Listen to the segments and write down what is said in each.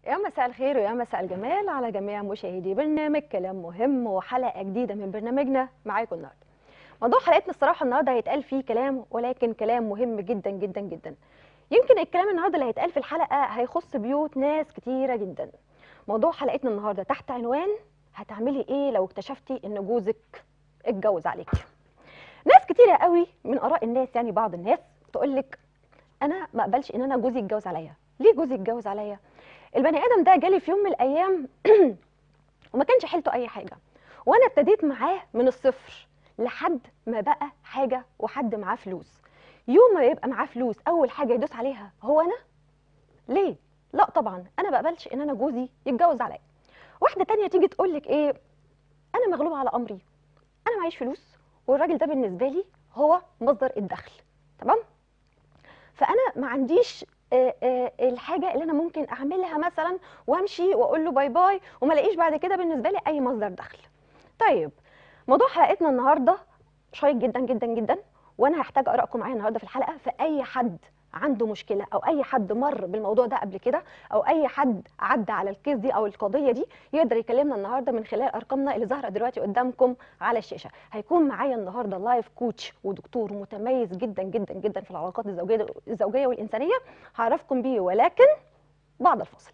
يا مساء الخير ويا مساء الجمال على جميع مشاهدي برنامج كلام مهم وحلقه جديده من برنامجنا معاكم النهارده. موضوع حلقتنا الصراحه النهارده هيتقال فيه كلام ولكن كلام مهم جدا جدا جدا. يمكن الكلام النهارده اللي هيتقال في الحلقه هيخص بيوت ناس كتيره جدا. موضوع حلقتنا النهارده تحت عنوان هتعملي ايه لو اكتشفتي ان جوزك اتجوز عليكي. ناس كتيره قوي من اراء الناس يعني بعض الناس تقول لك انا ما اقبلش ان انا جوزي يتجوز عليا. ليه جوزي يتجوز عليا؟ البني ادم ده جالي في يوم من الايام وما كانش حيلته اي حاجه وانا ابتديت معاه من الصفر لحد ما بقى حاجه وحد معاه فلوس يوم ما يبقى معاه فلوس اول حاجه يدوس عليها هو انا ليه لا طبعا انا ما بقبلش ان انا جوزي يتجوز عليا واحده تانية تيجي تقول لك ايه انا مغلوبه على امري انا معيش فلوس والراجل ده بالنسبه لي هو مصدر الدخل تمام فانا ما عنديش آه، آه، الحاجه اللي انا ممكن اعملها مثلا وامشي واقول له باي باي وما الاقيش بعد كده بالنسبه لي اي مصدر دخل طيب موضوع حلقتنا النهارده شيق جدا جدا جدا وانا هحتاج ارائكم معايا النهارده في الحلقه فاي حد عنده مشكله او اي حد مر بالموضوع ده قبل كده او اي حد عدى على الكيس دي او القضيه دي يقدر يكلمنا النهارده من خلال ارقامنا اللي ظاهره دلوقتي قدامكم على الشاشه هيكون معايا النهارده لايف كوتش ودكتور متميز جدا جدا جدا في العلاقات الزوجيه الزوجيه والانسانيه هعرفكم بيه ولكن بعد الفاصل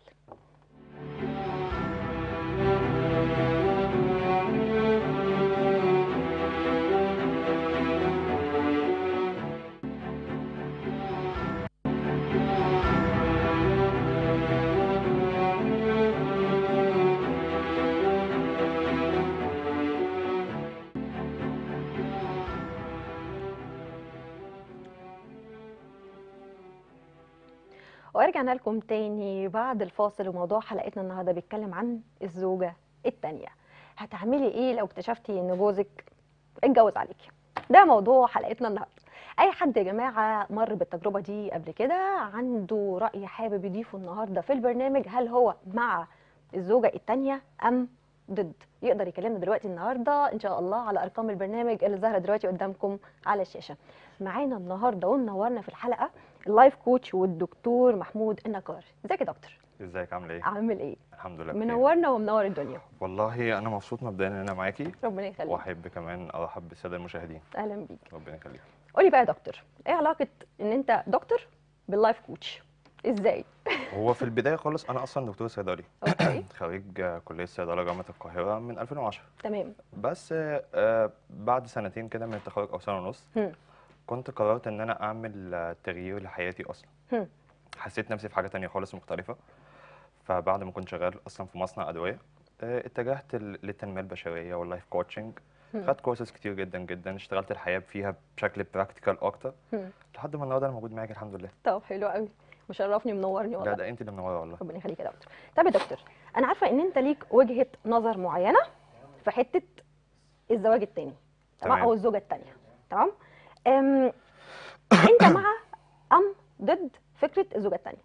ورجعنا لكم تاني بعد الفاصل وموضوع حلقتنا النهارده بيتكلم عن الزوجه التانيه هتعملي ايه لو اكتشفتي ان جوزك اتجوز عليكي ده موضوع حلقتنا النهارده اي حد يا جماعه مر بالتجربه دي قبل كده عنده راي حابب يضيفه النهارده في البرنامج هل هو مع الزوجه التانيه ام ضد يقدر يكلمنا دلوقتي النهارده ان شاء الله على ارقام البرنامج اللي ظاهره دلوقتي قدامكم على الشاشه معانا النهارده ومنورنا في الحلقه اللايف كوتش والدكتور محمود النجار ازيك يا دكتور ازيك عامله ايه؟ عامل ايه الحمد لله بخير. منورنا ومنور الدنيا والله انا مبسوط مبدئيا ان انا معاكي ربنا يخليك واحب كمان ارحب بالساده المشاهدين اهلا بيك ربنا يخليك قولي بقى يا دكتور ايه علاقه ان انت دكتور باللايف كوتش ازاي هو في البدايه خالص انا اصلا دكتور صيدلي اوكي خريج آه، كليه صيدله جامعه القاهره من 2010 تمام بس آه، آه، بعد سنتين كده من التخرج او سنه ونص هم. كنت قررت ان انا اعمل آه، تغيير لحياتي اصلا هم. حسيت نفسي في حاجه تانية خالص مختلفه فبعد ما كنت شغال اصلا في مصنع ادويه آه، اتجهت ل- للتنميه البشريه واللايف كوتشنج هم. خدت كورسز كتير جدا جدا اشتغلت الحياه فيها بشكل براكتيكال اكتر هم. لحد ما النهارده انا موجود معاك الحمد لله طب حلو قوي مشرفني ومنورني لا والله ده انت اللي منوره والله ربنا يخليك يا دكتور طب يا دكتور انا عارفه ان انت ليك وجهه نظر معينه في حته الزواج التاني تمام تمام. او الزوجه التانيه تمام أم... انت مع ام ضد فكره الزوجه التانيه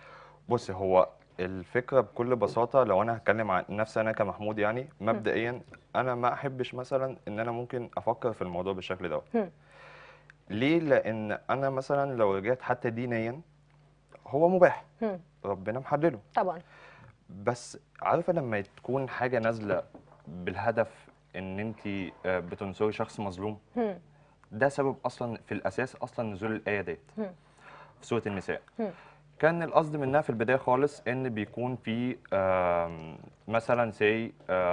بص هو الفكره بكل بساطه لو انا هتكلم عن نفسي انا كمحمود يعني مبدئيا انا ما احبش مثلا ان انا ممكن افكر في الموضوع بالشكل دوت هم. ليه لان انا مثلا لو رجعت حتى دينيا هو مباح هم. ربنا محلله طبعا بس عارفه لما تكون حاجه نازله بالهدف ان انت آه، بتنصري شخص مظلوم هم. ده سبب اصلا في الاساس اصلا نزول الايه ديت هم. في سوره النساء هم. كان القصد منها في البدايه خالص ان بيكون في آم، مثلا سي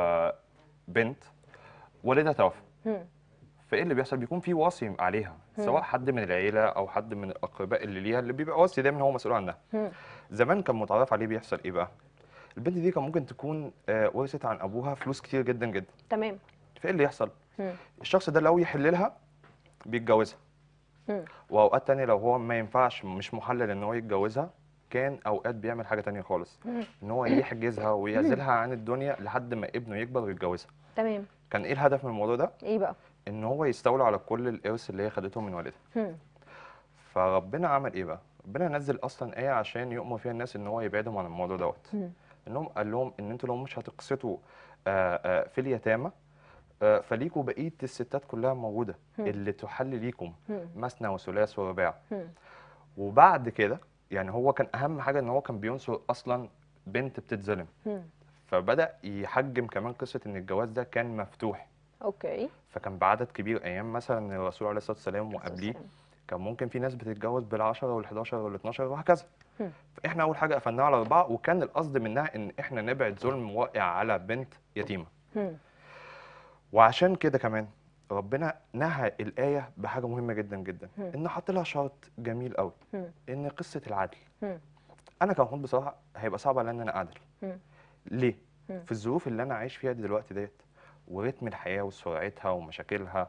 بنت والدها توفى هم. فايه اللي بيحصل بيكون في وصي عليها سواء حد من العيله او حد من الاقرباء اللي ليها اللي بيبقى وصي دايما هو مسؤول عنها هم. زمان كان متعرف عليه بيحصل ايه بقى البنت دي كان ممكن تكون آه، ورثت عن ابوها فلوس كتير جدا جدا تمام فايه اللي يحصل هم. الشخص ده لو يحل لها بيتجوزها هم. واوقات تانية لو هو ما ينفعش مش محلل ان هو يتجوزها كان اوقات بيعمل حاجه تانية خالص هم. ان هو يحجزها ويعزلها عن الدنيا لحد ما ابنه يكبر ويتجوزها تمام كان ايه الهدف من الموضوع ده ايه بقى ان هو يستولى على كل الارث اللي هي خدته من والدها هم. فربنا عمل ايه بقى ربنا نزل اصلا ايه عشان يؤمر فيها الناس ان هو يبعدهم عن الموضوع دوت هم. انهم قال لهم ان انتوا لو مش هتقسطوا آه، آه، في اليتامى آه، فليكوا بقيه الستات كلها موجوده هم. اللي تحل ليكم هم. مثنى وثلاث ورباع هم. وبعد كده يعني هو كان اهم حاجه ان هو كان بينصر اصلا بنت بتتظلم مم. فبدأ يحجم كمان قصة إن الجواز ده كان مفتوح اوكي فكان بعدد كبير أيام مثلا الرسول عليه الصلاة والسلام وقبليه كان ممكن في ناس بتتجوز بالعشرة والحداشر والاتناشر وهكذا مم. فإحنا أول حاجة قفلناها على أربعة وكان القصد منها إن إحنا نبعد ظلم واقع على بنت يتيمة مم. وعشان كده كمان ربنا نهى الآية بحاجة مهمة جدا جدا مم. إن حط لها شرط جميل قوي مم. إن قصة العدل مم. أنا كمحمود بصراحة هيبقى صعب عليا إن أنا أعدل مم. ليه؟ مم. في الظروف اللي أنا عايش فيها دلوقتي ديت ورتم الحياة وسرعتها ومشاكلها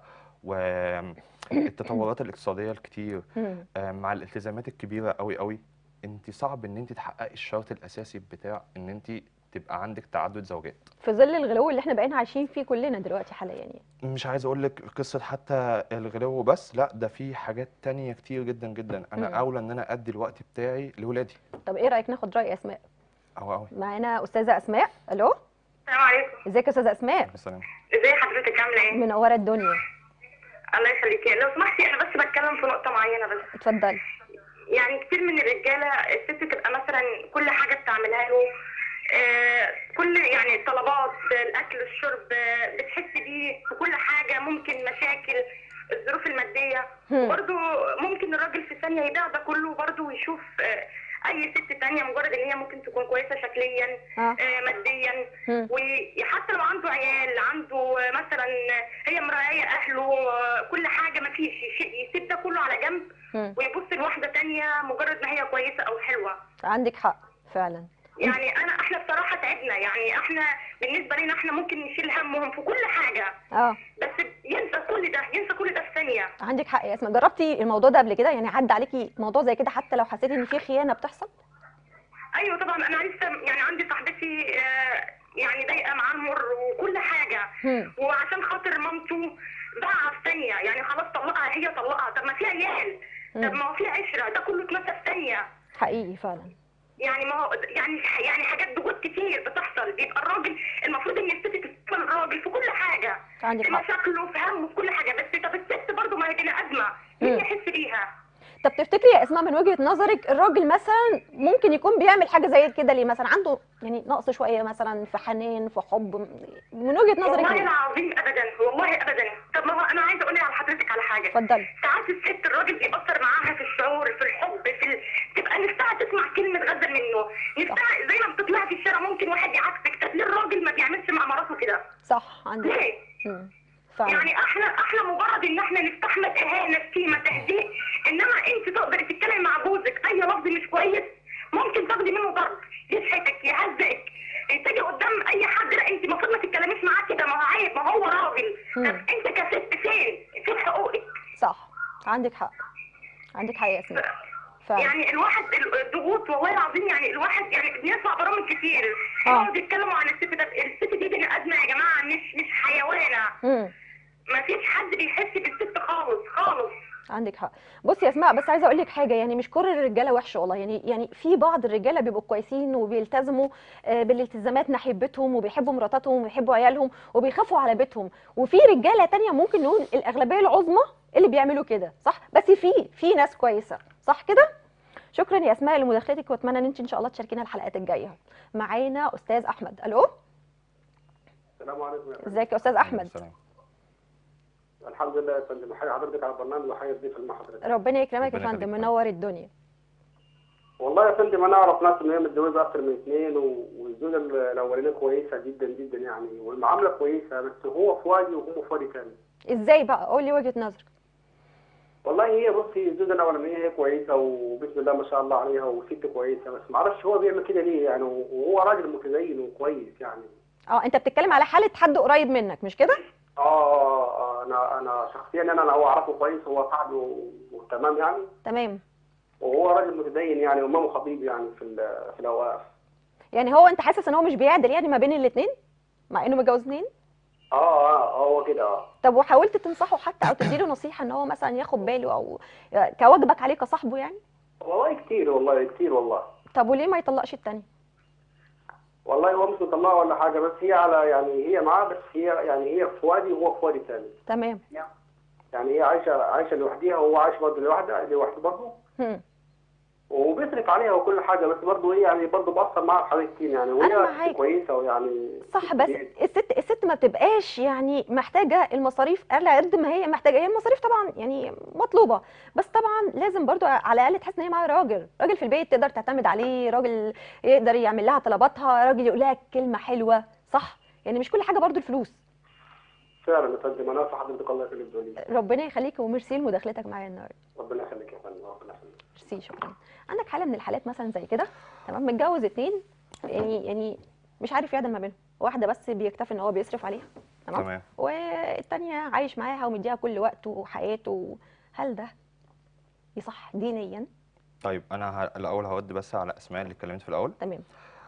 والتطورات الاقتصادية الكتير مم. آه، مع الالتزامات الكبيرة قوي قوي انت صعب ان انت تحققي الشرط الاساسي بتاع ان انت تبقى عندك تعدد زوجات في ظل الغلو اللي احنا بقينا عايشين فيه كلنا دلوقتي حاليا يعني مش عايز اقول لك قصة حتى الغلو بس لا ده في حاجات تانية كتير جدا جدا انا مم. اولى ان انا ادي الوقت بتاعي لولادي طب ايه رايك ناخد راي اسماء او او معانا استاذه اسماء الو السلام عليكم ازيك يا استاذه اسماء مثلا ازي حضرتك عامله ايه منوره الدنيا الله يخليكي لو سمحتي انا بس بتكلم في نقطه معينه بس اتفضلي يعني كتير من الرجاله الست تبقى مثلا كل حاجه بتعملها له آه، كل يعني الطلبات الاكل الشرب آه، بتحس بيه في كل حاجه ممكن مشاكل الظروف الماديه هم. وبرده ممكن الراجل في ثانيه يبيع ده كله برده ويشوف آه، اي ست تانية مجرد ان هي ممكن تكون كويسه شكليا اه آه، ماديا هم. وحتى لو عنده عيال عنده مثلا هي مراعيه اهله كل حاجه ما فيش يسيب ده كله على جنب هم. ويبص لواحده تانية مجرد ما هي كويسه او حلوه عندك حق فعلا يعني انا احنا بصراحه تعبنا يعني احنا بالنسبه لنا احنا ممكن نشيل همهم في كل حاجه اه بس ينسى كل ده ينسى كل ده في ثانيه عندك حق يا اسماء جربتي الموضوع ده قبل كده يعني عدى عليكي موضوع زي كده حتى لو حسيتي ان في خيانه بتحصل ايوه طبعا انا لسه يعني عندي صاحبتي آه، يعني ضايقه معاه المر وكل حاجه هم. وعشان خاطر مامته باعها في ثانيه يعني خلاص طلقها هي طلقها طب ما في عيال طب مم. ما هو في عشره ده كله اتنسى في ثانيه حقيقي فعلا يعني ما هو يعني يعني حاجات ضغوط كتير بتحصل بيبقى الراجل المفروض ان الست تستقبل الراجل في كل حاجه عندك في حق مشاكله في همه في كل حاجه بس طب الست برضه ما هي بني ادمه مين مم. يحس بيها؟ طب تفتكري يا اسماء من وجهه نظرك الراجل مثلا ممكن يكون بيعمل حاجه زي كده ليه مثلا عنده يعني نقص شويه مثلا في حنان في حب من وجهه نظرك والله ليه العظيم ابدا والله ابدا طب ما هو انا عايزه اقول على حضرتك على حاجه اتفضلي ساعات الست الراجل بيأثر معاها في الشعور في الحب في ال... تبقى نفسها تسمع كلمة غزل منه نفسها زي ما بتطلع في الشارع ممكن واحد يعاكسك طب ليه الراجل ما بيعملش مع مراته كده؟ صح عندك حق ليه؟ مم. فعلا يعني احنا احنا مجرد ان احنا نستحمل اهانة شتيمة تهزيء انما انت تقدري تتكلمي مع جوزك اي لفظ مش كويس ممكن تاخدي منه ضرب يضحكك يهزئك تيجي قدام اي حد لا انت المفروض ما تتكلميش معاه كده ما هو عيب ما هو راجل مم. طب انت كست فين؟ فين حقوقك؟ صح عندك حق عندك حق يا اسماء فعلا يعني الواحد الضغوط والله العظيم يعني الواحد يعني بنسمع برامج كتير آه. يقعدوا يتكلموا عن الست ده الست دي بني ادمه يا جماعه مش مش حيوانه مم. ما فيش حد بيحس بالست خالص خالص عندك حق بصي يا اسماء بس عايزه اقول لك حاجه يعني مش كل الرجاله وحشه والله يعني يعني في بعض الرجاله بيبقوا كويسين وبيلتزموا آه، بالالتزامات ناحيه بيتهم وبيحبوا مراتاتهم وبيحبوا عيالهم وبيخافوا على بيتهم وفي رجاله تانية ممكن نقول الاغلبيه العظمى اللي بيعملوا كده صح بس في في ناس كويسه صح كده شكرا يا اسماء لمداخلتك واتمنى ان انت ان شاء الله تشاركينا الحلقات الجايه معانا استاذ احمد الو السلام عليكم يا فندم ازيك يا استاذ احمد السلام. الحمد لله يا فندم حي حضرتك على البرنامج وحي الضيف اللي مع حضرتك ربنا يكرمك يا ربنا فندم يخليك. منور الدنيا والله يا فندم انا اعرف ناس ان هي متجوزه اكتر من اثنين و- والزوجه الاولانيه كويسه جدا جدا يعني والمعامله كويسه بس هو في وادي وهو في وادي تاني ازاي بقى قولي وجهه نظرك والله هي بصي الزوجه الاولانيه هي كويسه وبسم الله ما شاء الله عليها وست كويسه بس ما اعرفش هو بيعمل كده ليه يعني وهو راجل متدين وكويس يعني اه انت بتتكلم على حاله حد قريب منك مش كده اه آه، آه، انا انا شخصيا انا انا هو اعرفه كويس هو صاحبي و- وتمام يعني تمام وهو راجل متدين يعني وامامه خطيب يعني في ال- في الاوقاف يعني هو انت حاسس ان هو مش بيعدل يعني ما بين الاثنين مع انه متجوز اتنين اه اه هو كده اه طب وحاولت تنصحه حتى او تديله نصيحه ان هو مثلا ياخد باله او كواجبك عليه كصاحبه يعني والله كتير والله كتير والله طب وليه ما يطلقش التاني والله هو مش مطلعها ولا حاجه بس هي على يعني هي معاه بس هي يعني هي في وادي وهو في وادي تاني تمام يعني هي عايشه عايشه لوحديها وهو عايش برضه لوحده لوحده برضه هم. وبيصرف عليها وكل حاجه بس برضه ايه يعني برضه بأثر معاها في حاجات كتير يعني أنا وهي معاك. كويسه ويعني صح بس الست الست ما بتبقاش يعني محتاجه المصاريف على قد ما هي محتاجه هي المصاريف طبعا يعني مطلوبه بس طبعا لازم برضو على الاقل تحس ان هي معاها راجل راجل في البيت تقدر تعتمد عليه راجل يقدر يعمل لها طلباتها راجل يقول لها كلمه حلوه صح يعني مش كل حاجه برضو الفلوس فعلا يا فندم انا اسف حضرتك الله يخليك دولي ربنا يخليك وميرسي لمداخلتك معايا النهارده ربنا يخليك يا فندم ربنا يخليك ميرسي شكرا عندك حاله من الحالات مثلا زي كده تمام متجوز اتنين يعني يعني مش عارف يعدل ما بينهم واحده بس بيكتفي ان هو بيصرف عليها تمام تمام والتانية عايش معاها ومديها كل وقته وحياته هل ده يصح دينيا طيب انا ه- الاول هرد بس على اسماء اللي اتكلمت في الاول تمام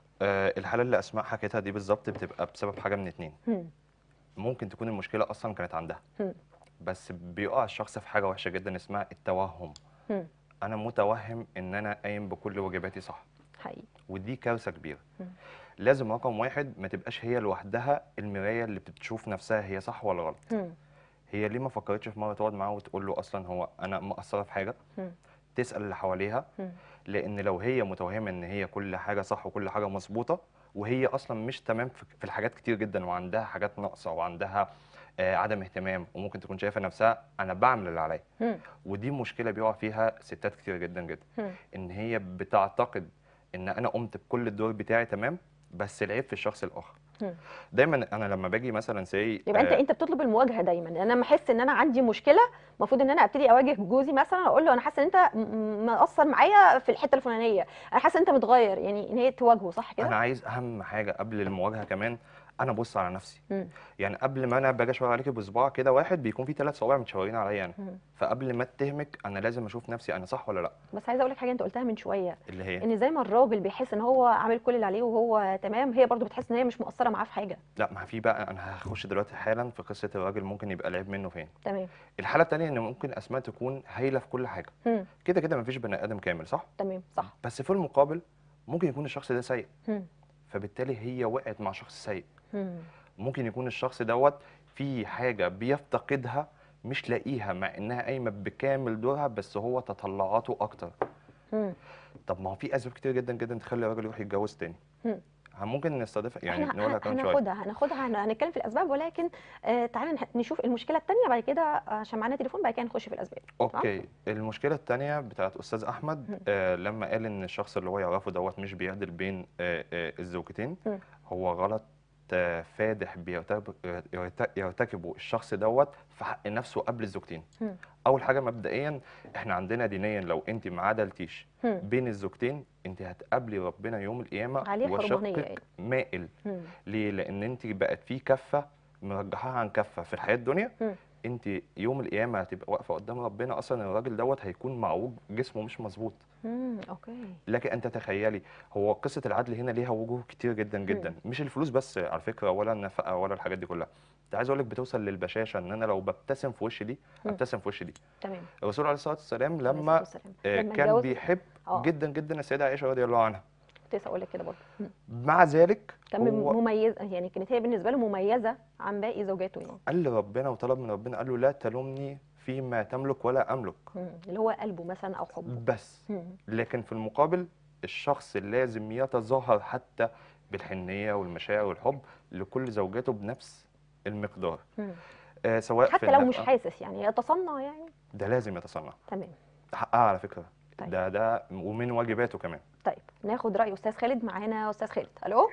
آه الحاله اللي اسماء حكيتها دي بالظبط بتبقى بسبب حاجه من اتنين هم. ممكن تكون المشكله اصلا كانت عندها هم. بس بيقع الشخص في حاجه وحشه جدا اسمها التوهم هم. انا متوهم ان انا قايم بكل واجباتي صح حقيقي ودي كارثه كبيره مم. لازم رقم واحد ما تبقاش هي لوحدها المرايه اللي بتشوف نفسها هي صح ولا غلط هم. هي ليه ما فكرتش في مره تقعد معاه وتقول له اصلا هو انا مقصره في حاجه مم. تسال اللي حواليها هم. لان لو هي متوهمه ان هي كل حاجه صح وكل حاجه مظبوطه وهي اصلا مش تمام في في الحاجات كتير جدا وعندها حاجات ناقصه وعندها آه، عدم اهتمام وممكن تكون شايفه نفسها انا بعمل اللي عليا هم. ودي مشكله بيقع فيها ستات كتير جدا جدا هم. ان هي بتعتقد ان انا قمت بكل الدور بتاعي تمام بس العيب في الشخص الاخر هم. دايما انا لما باجي مثلا سي يبقى انت انت بتطلب المواجهه دايما انا لما احس ان انا عندي مشكله المفروض ان انا ابتدي اواجه جوزي مثلا اقول له انا حاسه ان انت م- م- مقصر معايا في الحته الفلانيه انا حاسه ان انت متغير يعني ان هي تواجهه صح انا كده عايز اهم حاجه قبل المواجهه كمان انا ابص على نفسي مم. يعني قبل ما انا باجي اشاور عليكي بصباع كده واحد بيكون في ثلاث صوابع متشاورين عليا انا مم. فقبل ما اتهمك انا لازم اشوف نفسي انا صح ولا لا بس عايزه اقول لك حاجه انت قلتها من شويه اللي هي ان زي ما الراجل بيحس ان هو عامل كل اللي عليه وهو تمام هي برضو بتحس ان هي مش مقصره معاه في حاجه لا ما في بقى انا هخش دلوقتي حالا في قصه الراجل ممكن يبقى العيب منه فين تمام الحاله الثانيه ان ممكن اسماء تكون هايله في كل حاجه هم. كده كده ما فيش بني ادم كامل صح تمام صح بس في المقابل ممكن يكون الشخص ده سيء هم. فبالتالي هي وقعت مع شخص سيء هم. ممكن يكون الشخص دوت في حاجه بيفتقدها مش لاقيها مع انها قايمه بكامل دورها بس هو تطلعاته اكتر هم. طب ما هو في اسباب كتير جدا جدا تخلي الراجل يروح يتجوز تاني هم. ممكن نستضيف يعني احنا نقولها هن- كمان شويه هناخدها هناخدها هن- هنتكلم في الاسباب ولكن آه تعالى نه- نشوف المشكله الثانيه بعد كده عشان معانا تليفون بعد كده نخش في الاسباب اوكي المشكله الثانيه بتاعت استاذ احمد مم. آه لما قال ان الشخص اللي هو يعرفه دوت مش بيعدل بين آه آه الزوجتين مم. هو غلط آه فادح بيرتكب يرت- يرتكبه الشخص دوت في حق نفسه قبل الزوجتين مم. اول حاجه مبدئيا احنا عندنا دينيا لو انت ما عدلتيش هم. بين الزوجتين انت هتقابلي ربنا يوم القيامه عليه حرمانية وشقك يعني. مائل هم. ليه لان انت بقت في كفه مرجحاها عن كفه في الحياه الدنيا مم. انت يوم القيامه هتبقى واقفه قدام ربنا اصلا الراجل دوت هيكون معوج جسمه مش مظبوط هم. اوكي لكن انت تخيلي هو قصه العدل هنا ليها وجوه كتير جدا جدا مش الفلوس بس على فكره ولا النفقه ولا الحاجات دي كلها انت عايز اقول لك بتوصل للبشاشه ان انا لو ببتسم في وش دي مم. ابتسم في وش دي تمام الرسول عليه الصلاه والسلام عليه لما الصلاة والسلام. آه، لما كان اتجوز- بيحب آه. جدا جدا السيده عائشه رضي الله عنها كنت لسه اقول لك كده برضه هم. مع ذلك كان هو مميز يعني كانت هي بالنسبه له مميزه عن باقي زوجاته يعني قال لربنا وطلب من ربنا قال له لا تلومني فيما تملك ولا املك هم. اللي هو قلبه مثلا او حبه بس هم. لكن في المقابل الشخص لازم يتظاهر حتى بالحنيه والمشاعر والحب لكل زوجاته بنفس المقدار هم. آه سواء في حتى لو مش النفقة- حاسس يعني يتصنع يعني ده لازم يتصنع تمام حقها على فكره طيب. ده ده ومن واجباته كمان طيب ناخد راي استاذ خالد معانا استاذ خالد الو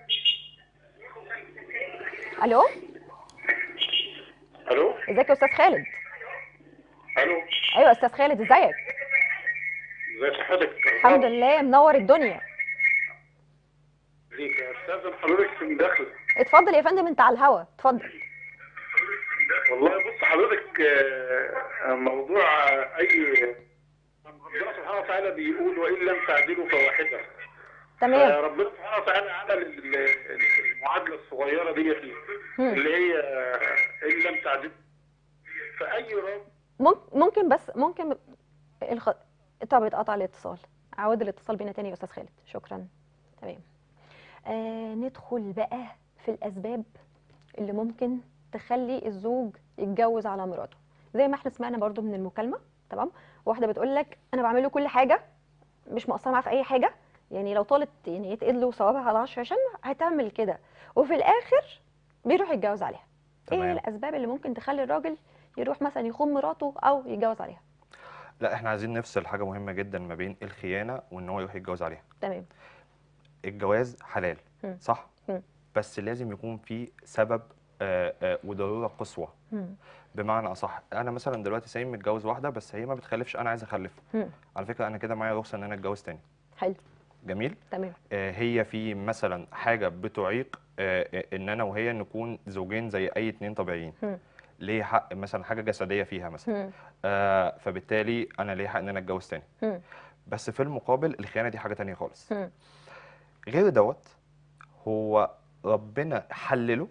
الو الو ازيك يا استاذ خالد الو ايوه استاذ خالد ازيك ازي صحتك الحمد لله منور الدنيا ليك يا استاذ حضرتك في مداخله اتفضل يا فندم انت على الهوا اتفضل والله بص حضرتك آه، موضوع آه، اي ربنا سبحانه وتعالى بيقول وان لم تعدلوا فواحده تمام ربنا سبحانه وتعالى عمل ال- ال- المعادله الصغيره دي فيه هم. اللي هي آه، ان لم تعدلوا فاي راجل ممكن ممكن بس ممكن الخ... طب اتقطع الاتصال عود الاتصال بينا تاني يا استاذ خالد شكرا تمام آه ندخل بقى في الاسباب اللي ممكن تخلي الزوج يتجوز على مراته زي ما احنا سمعنا برضو من المكالمه تمام واحده بتقول لك انا بعمل له كل حاجه مش مقصره معاه في اي حاجه يعني لو طالت يعني يتقل له ثوابها على 10 عشان هتعمل كده وفي الاخر بيروح يتجوز عليها ايه تمام الاسباب اللي ممكن تخلي الراجل يروح مثلا يخون مراته او يتجوز عليها لا احنا عايزين نفصل حاجه مهمه جدا ما بين الخيانه وان هو يروح يتجوز عليها تمام الجواز حلال مم. صح مم. بس لازم يكون في سبب آه، آه، وضروره قصوى مم. بمعنى اصح انا مثلا دلوقتي سايم متجوز واحده بس هي ما بتخلفش انا عايز اخلف مم. على فكره انا كده معايا رخصه ان انا اتجوز تاني حلو جميل تمام آه، هي في مثلا حاجه بتعيق آه، آه، ان انا وهي نكون زوجين زي اي اتنين طبيعيين مم. ليه حق مثلا حاجه جسديه فيها مثلا مم. آه، فبالتالي انا ليه حق ان انا اتجوز تاني مم. بس في المقابل الخيانه دي حاجه تانية خالص مم. غير دوت هو ربنا حلله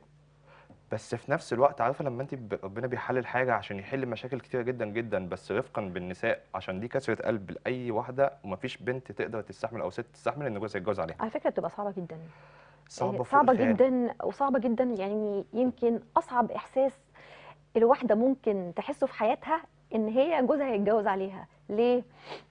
بس في نفس الوقت عارفه لما انت ب- ربنا بيحلل حاجه عشان يحل مشاكل كتيره جدا جدا بس رفقا بالنساء عشان دي كسره قلب لاي واحده ومفيش بنت تقدر تستحمل او ست تستحمل ان جوزها يتجوز عليها على فكره بتبقى صعبه جدا صعبه آه، فوق صعبه الخيال. جدا وصعبه جدا يعني يمكن اصعب احساس الواحده ممكن تحسه في حياتها ان هي جوزها يتجوز عليها ليه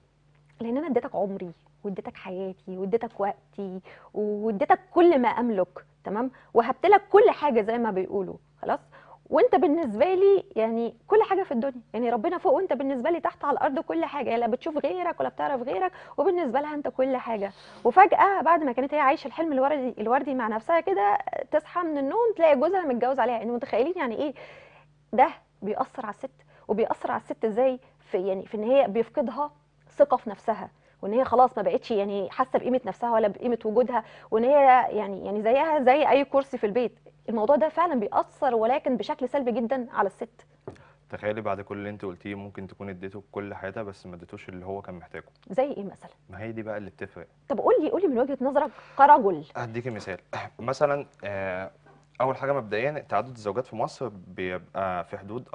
لان انا اديتك عمري واديتك حياتي واديتك وقتي واديتك كل ما املك تمام وهبت لك كل حاجه زي ما بيقولوا خلاص وانت بالنسبه لي يعني كل حاجه في الدنيا يعني ربنا فوق وانت بالنسبه لي تحت على الارض كل حاجه لا بتشوف غيرك ولا بتعرف غيرك وبالنسبه لها انت كل حاجه وفجاه بعد ما كانت هي عايشه الحلم الوردي الوردي مع نفسها كده تصحى من النوم تلاقي جوزها متجوز عليها انتوا متخيلين يعني ايه ده بيأثر على الست وبيأثر على الست ازاي في يعني في ان هي بيفقدها ثقة في نفسها وان هي خلاص ما بقتش يعني حاسه بقيمه نفسها ولا بقيمه وجودها وان هي يعني يعني زيها زي اي كرسي في البيت الموضوع ده فعلا بيأثر ولكن بشكل سلبي جدا على الست تخيلي بعد كل اللي انت قلتيه ممكن تكون اديته كل حياتها بس ما اديتوش اللي هو كان محتاجه زي ايه مثلا ما هي دي بقى اللي بتفرق طب قول لي قول لي من وجهه نظرك كرجل هديكي مثال مثلا آه، اول حاجه مبدئيا تعدد الزوجات في مصر بيبقى في حدود 4%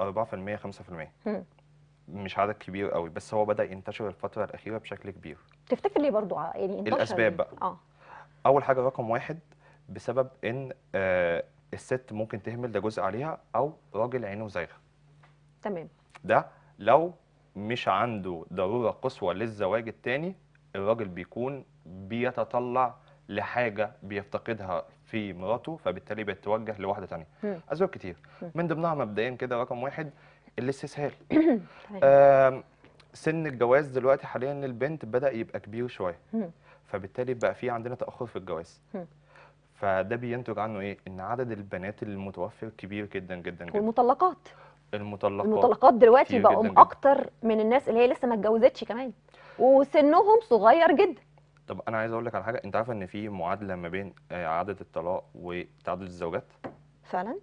5% مم. مش عدد كبير قوي بس هو بدأ ينتشر الفتره الاخيره بشكل كبير تفتكر ليه برضو ع- يعني انتشر الأسباب ليه؟ بقى. اه اول حاجه رقم واحد بسبب ان آه، الست ممكن تهمل ده جزء عليها او راجل عينه زايغه تمام ده لو مش عنده ضروره قصوى للزواج التاني الراجل بيكون بيتطلع لحاجه بيفتقدها في مراته فبالتالي بيتوجه لواحده تانية مم. اسباب كتير مم. من ضمنها مبدئيا كده رقم واحد الاستسهال تمام آم، سن الجواز دلوقتي حاليا للبنت بدأ يبقى كبير شويه مم. فبالتالي بقى في عندنا تأخر في الجواز مم. فده بينتج عنه ايه ان عدد البنات المتوفر كبير جدا جدا جدا والمطلقات المطلقات المطلقات دلوقتي كتير بقوا جداً جداً. اكتر من الناس اللي هي لسه ما اتجوزتش كمان وسنهم صغير جدا طب انا عايز اقول لك على حاجه انت عارفه ان في معادله ما بين آه، عدد الطلاق وتعدد الزوجات فعلا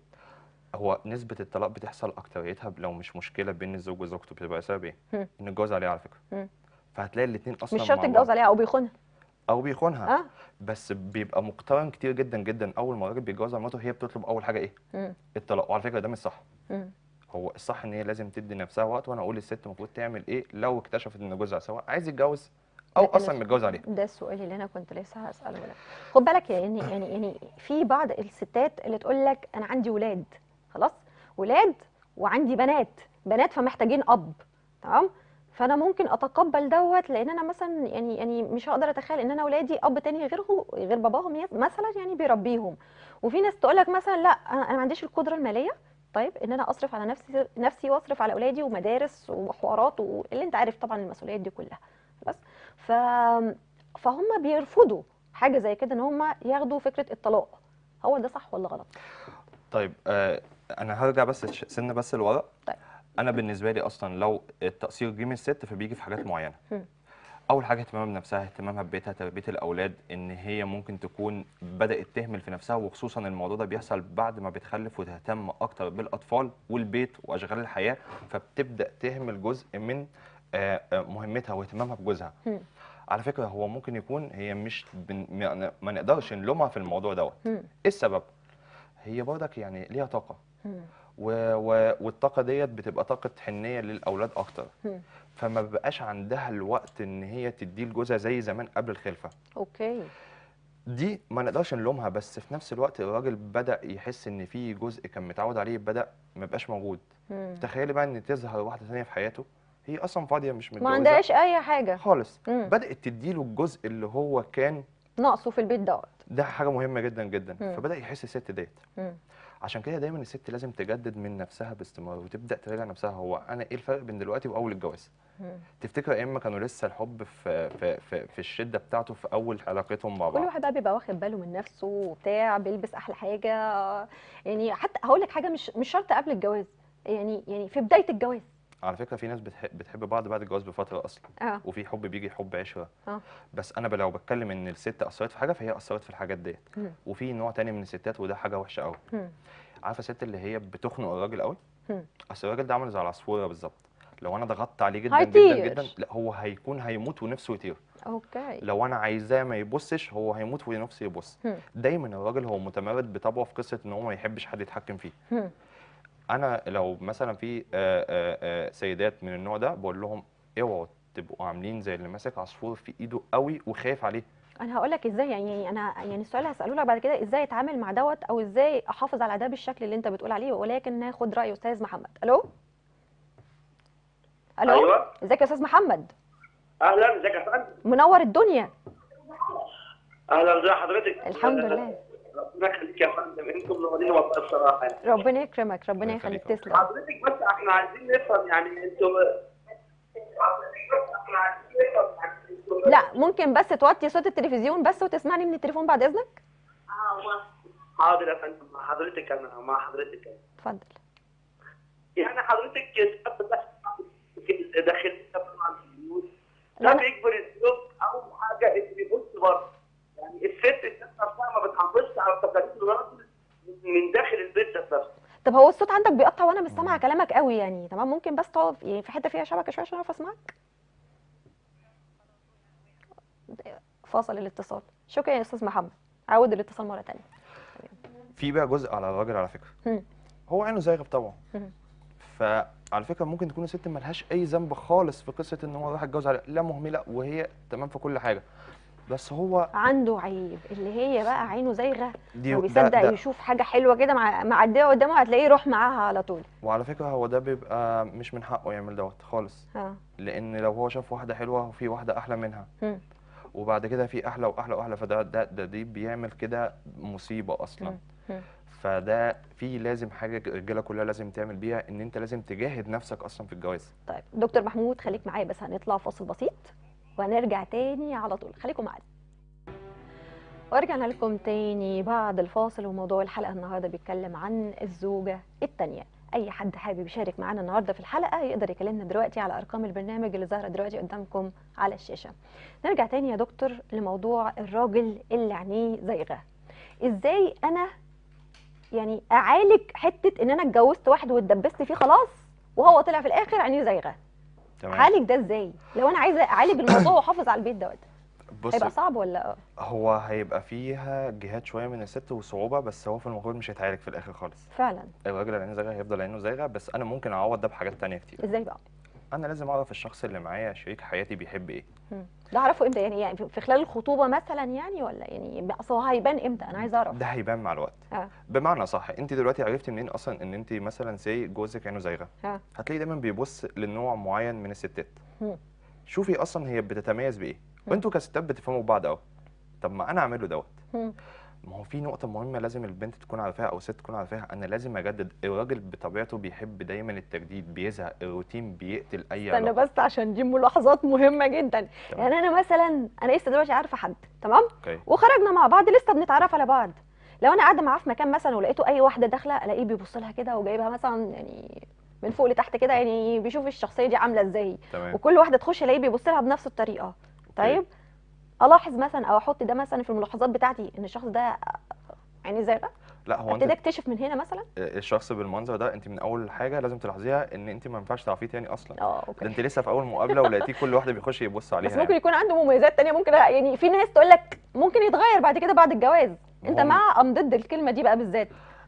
هو نسبه الطلاق بتحصل اكتريتها لو مش مشكله بين الزوج وزوجته بتبقى سبب ايه مم. ان الجواز عليها على فكره مم. فهتلاقي الاثنين اصلا مش شرط مع يتجوز بعض. عليها او بيخونها او بيخونها اه بس بيبقى مقترن كتير جدا جدا اول ما الراجل بيتجوز على مراته هي بتطلب اول حاجه ايه مم. الطلاق وعلى فكره ده مش صح مم. هو الصح ان هي لازم تدي نفسها وقت وانا اقول للست المفروض تعمل ايه لو اكتشفت ان جوزها سواء عايز يتجوز او ده اصلا أنا- متجوز عليها ده السؤال اللي انا كنت لسه هساله لك خد بالك يعني يعني يعني في بعض الستات اللي تقول لك انا عندي ولاد خلاص ولاد وعندي بنات بنات فمحتاجين اب تمام فانا ممكن اتقبل دوت لان انا مثلا يعني يعني مش هقدر اتخيل ان انا ولادي اب تاني غيره غير باباهم يس- مثلا يعني بيربيهم وفي ناس تقول لك مثلا لا انا أنا ما عنديش القدره الماليه طيب ان انا اصرف على نفسي نفسي واصرف على اولادي ومدارس وحوارات واللي انت عارف طبعا المسؤوليات دي كلها بس ف فهم بيرفضوا حاجه زي كده ان هم ياخدوا فكره الطلاق هو ده صح ولا غلط طيب آه انا هرجع بس ش- سنه بس لورا طيب. انا بالنسبه لي اصلا لو التقصير جه من الست فبيجي في حاجات معينه مم. اول حاجه اهتمامها بنفسها اهتمامها ببيتها تربيه الاولاد ان هي ممكن تكون بدات تهمل في نفسها وخصوصا الموضوع ده بيحصل بعد ما بتخلف وتهتم اكتر بالاطفال والبيت واشغال الحياه فبتبدا تهمل جزء من آه، آه، مهمتها واهتمامها بجوزها مم. على فكره هو ممكن يكون هي مش بن... ما- ما نقدرش نلومها في الموضوع دوت مم. ايه السبب هي برضك يعني ليها طاقه مم. و... و... والطاقه ديت بتبقى طاقه حنيه للاولاد اكتر مم. فما بقاش عندها الوقت ان هي تديه لجوزها زي زمان قبل الخلفه اوكي دي ما نقدرش نلومها بس في نفس الوقت الراجل بدا يحس ان في جزء كان متعود عليه بدا ما بقاش موجود مم. تخيلي بقى ان تظهر واحده ثانيه في حياته هي اصلا فاضيه مش ما متجوزه عندهاش اي حاجه خالص مم. بدات تديله الجزء اللي هو كان ناقصه في البيت دوت ده حاجه مهمه جدا جدا مم. فبدا يحس الست ديت مم. عشان كده دايما الست لازم تجدد من نفسها باستمرار وتبدا تراجع نفسها هو انا ايه الفرق بين دلوقتي واول الجواز مم. تفتكر ايام ما كانوا لسه الحب في في في, في الشده بتاعته في اول علاقتهم مع كل بعض واحد بقى بيبقى واخد باله من نفسه وبتاع بيلبس احلى حاجه يعني حتى هقول لك حاجه مش مش شرط قبل الجواز يعني يعني في بدايه الجواز على فكره في ناس بتحب, بتحب بعض بعد الجواز بفتره اصلا اه وفي حب بيجي حب عشره اه بس انا ب- لو بتكلم ان الست اثرت في حاجه فهي اثرت في الحاجات ديت مم. وفي نوع تاني من الستات وده حاجه وحشه قوي مم. عارفه الست اللي هي بتخنق الراجل قوي مم. اصل الراجل ده عامل زي العصفوره بالظبط لو انا ضغطت عليه جدا هيطير. جدا جدا لا هو هيكون هيموت ونفسه يطير اوكي لو انا عايزاه ما يبصش هو هيموت ونفسه يبص مم. دايما الراجل هو متمرد بطبعه في قصه ان هو ما يحبش حد يتحكم فيه مم. انا لو مثلا في آه، آه، آه، سيدات من النوع ده بقول لهم اوعوا تبقوا عاملين زي اللي ماسك عصفور في ايده قوي وخايف عليه انا هقول لك ازاي يعني انا يعني السؤال هساله لك بعد كده ازاي اتعامل مع دوت او ازاي احافظ على ده بالشكل اللي انت بتقول عليه ولكن ناخد راي استاذ محمد الو الو ايوه ازيك يا استاذ محمد اهلا ازيك يا فندم منور الدنيا اهلا ازي حضرتك الحمد لله ربنا يخليك يا فندم انتم منورين والله بصراحه يعني. ربنا يكرمك ربنا ربنا يخليك يخليك. تسلم حضرتك بس احنا عايزين نفهم يعني انتم احنا عايزين نفهم يعني انتم لا ممكن بس توطي صوت التلفزيون بس وتسمعني من التليفون بعد اذنك حاضر يا فندم مع حضرتك انا مع حضرتك انا اتفضل يعني حضرتك ساعات بتحصل داخل طبعا في البيوت لا، ده أنا- بيجبر الزوج او حاجه اللي بيبص بره يعني الست الست نفسها ما بتحافظش على تقاليد الراجل من داخل البيت ذات نفسه طب هو الصوت عندك بيقطع وانا مش سامعه كلامك قوي يعني تمام ممكن بس تقف يعني في حته فيها شبكه شويه عشان اعرف اسمعك فاصل الاتصال شكرا يا استاذ محمد عود الاتصال مره تانية في بقى جزء على الراجل على فكره مم. هو عينه زايغه بطبعه مم. فعلى فكره ممكن تكون الست ملهاش اي ذنب خالص في قصه ان هو راح يتجوز على لا مهمله وهي تمام في كل حاجه بس هو عنده عيب اللي هي بقى عينه زايغه دي ما ده بيصدق ده يشوف حاجه حلوه كده مع معديه قدامه هتلاقيه يروح معاها على طول وعلى فكره هو ده بيبقى مش من حقه يعمل دوت خالص اه لان لو هو شاف واحده حلوه وفي واحده احلى منها مم. وبعد كده في احلى واحلى واحلى فده ده ده دي بيعمل كده مصيبه اصلا مم. مم. فده في لازم حاجه الرجاله كلها لازم تعمل بيها ان انت لازم تجاهد نفسك اصلا في الجواز طيب دكتور محمود خليك معايا بس هنطلع فاصل بسيط وهنرجع تاني على طول خليكم معانا ورجعنا لكم تاني بعد الفاصل وموضوع الحلقه النهارده بيتكلم عن الزوجه التانيه اي حد حابب يشارك معانا النهارده في الحلقه يقدر يكلمنا دلوقتي على ارقام البرنامج اللي ظاهره دلوقتي قدامكم على الشاشه نرجع تاني يا دكتور لموضوع الراجل اللي عينيه زايغه ازاي انا يعني اعالج حته ان انا اتجوزت واحد واتدبست فيه خلاص وهو طلع في الاخر عينيه زايغه تمام اعالج ده ازاي لو انا عايزه اعالج الموضوع واحافظ على البيت دوت بص هيبقى صعب ولا هو هيبقى فيها جهاد شويه من الست وصعوبه بس هو في المفروض مش هيتعالج في الاخر خالص فعلا الراجل اللي عينه زايغه هيفضل عينه زايغه بس انا ممكن اعوض ده بحاجات تانية كتير ازاي بقى انا لازم اعرف الشخص اللي معايا شريك حياتي بيحب ايه مم. ده اعرفه امتى يعني, يعني في خلال الخطوبه مثلا يعني ولا يعني اصل هو هيبان امتى انا عايزه اعرف ده هيبان مع الوقت اه بمعنى صح انت دلوقتي عرفتي منين اصلا ان انت مثلا سي جوزك عينه زايغه اه هتلاقي دايما بيبص لنوع معين من الستات مم. شوفي اصلا هي بتتميز بايه وانتوا كستات بتفهموا بعض قوي طب ما انا اعمل له دوت مم. ما هو في نقطة مهمة لازم البنت تكون عارفاها أو الست تكون عارفاها أنا لازم أجدد الراجل بطبيعته بيحب دايما التجديد بيزهق الروتين بيقتل أي استنى علاقة بس عشان دي ملاحظات مهمه جدا يعني انا مثلا انا لسه دلوقتي عارفه حد تمام أوكي وخرجنا مع بعض لسه بنتعرف على بعض لو انا قاعده معاه في مكان مثلا ولقيته اي واحده داخله الاقيه بيبص لها كده وجايبها مثلا يعني من فوق لتحت كده يعني بيشوف الشخصيه دي عامله ازاي تمام وكل واحده تخش الاقيه بيبص لها بنفس الطريقه طيب الاحظ مثلا او احط ده مثلا في الملاحظات بتاعتي ان الشخص ده يعني زي لا هو ابتدي أنت اكتشف من هنا مثلا الشخص بالمنظر ده أنت من أول حاجة لازم تلاحظيها إن أنت ما ينفعش تعرفيه تاني أصلا اه ده اوكي أنت لسه في أول مقابلة ولقيتيه كل واحدة بيخش يبص عليها بس ممكن يعني. يكون عنده مميزات تانية ممكن يعني في ناس تقول لك ممكن يتغير بعد كده بعد الجواز انت هم- مع ام ضد الكلمه دي بقى بالذات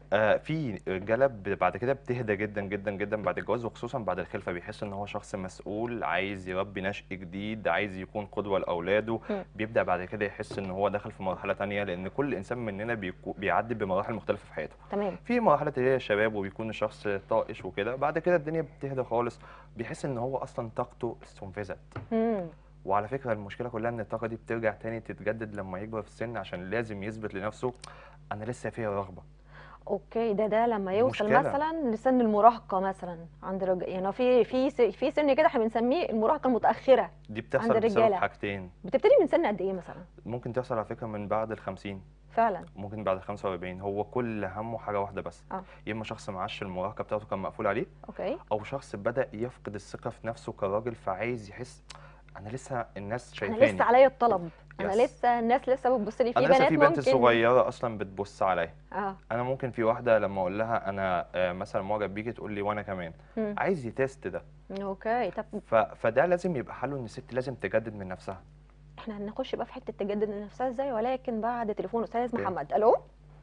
آه في رجاله ب- بعد كده بتهدى جدا جدا جدا بعد الجواز وخصوصا بعد الخلفه بيحس ان هو شخص مسؤول عايز يربي نشء جديد عايز يكون قدوه لاولاده مم. بيبدا بعد كده يحس ان هو داخل في مرحله تانية لان كل انسان مننا بيكو بيعدي بمراحل مختلفه في حياته تمام في مرحله اللي هي الشباب وبيكون الشخص طائش وكده بعد كده الدنيا بتهدى خالص بيحس ان هو اصلا طاقته استنفذت مم. وعلى فكره المشكله كلها ان الطاقه دي بترجع تاني تتجدد لما يكبر في السن عشان لازم يثبت لنفسه انا لسه فيها رغبه اوكي ده ده لما يوصل مشكلة. مثلا لسن المراهقه مثلا عند الرجال يعني في في س- في سن كده احنا بنسميه المراهقه المتاخره دي بتحصل عند بسبب الرجالة. حاجتين بتبتدي من سن قد ايه مثلا ممكن تحصل على فكره من بعد ال 50 فعلا ممكن بعد ال 45 هو كل همه حاجه واحده بس اه. يا اما شخص معاش المراهقه بتاعته كان مقفول عليه اوكي او شخص بدا يفقد الثقه في نفسه كراجل فعايز يحس انا لسه الناس انا شايفاني لسه عليا الطلب انا يس. لسه الناس لسه بتبص لي في انا بنات لسه في بنت ممكن صغيره اصلا بتبص عليا اه انا ممكن في واحده لما اقول لها انا آه، مثلا معجب بيكي تقول لي وانا كمان مم. عايز يتست ده اوكي طب ف... فده لازم يبقى حله ان الست لازم تجدد من نفسها احنا هنخش بقى في حته تجدد من نفسها ازاي ولكن بعد تليفون استاذ اوكي. محمد الو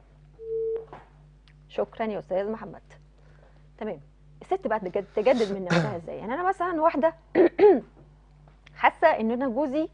شكرا يا استاذ محمد تمام الست بقى تجد- تجدد من نفسها ازاي يعني انا مثلا واحده حاسه ان انا جوزي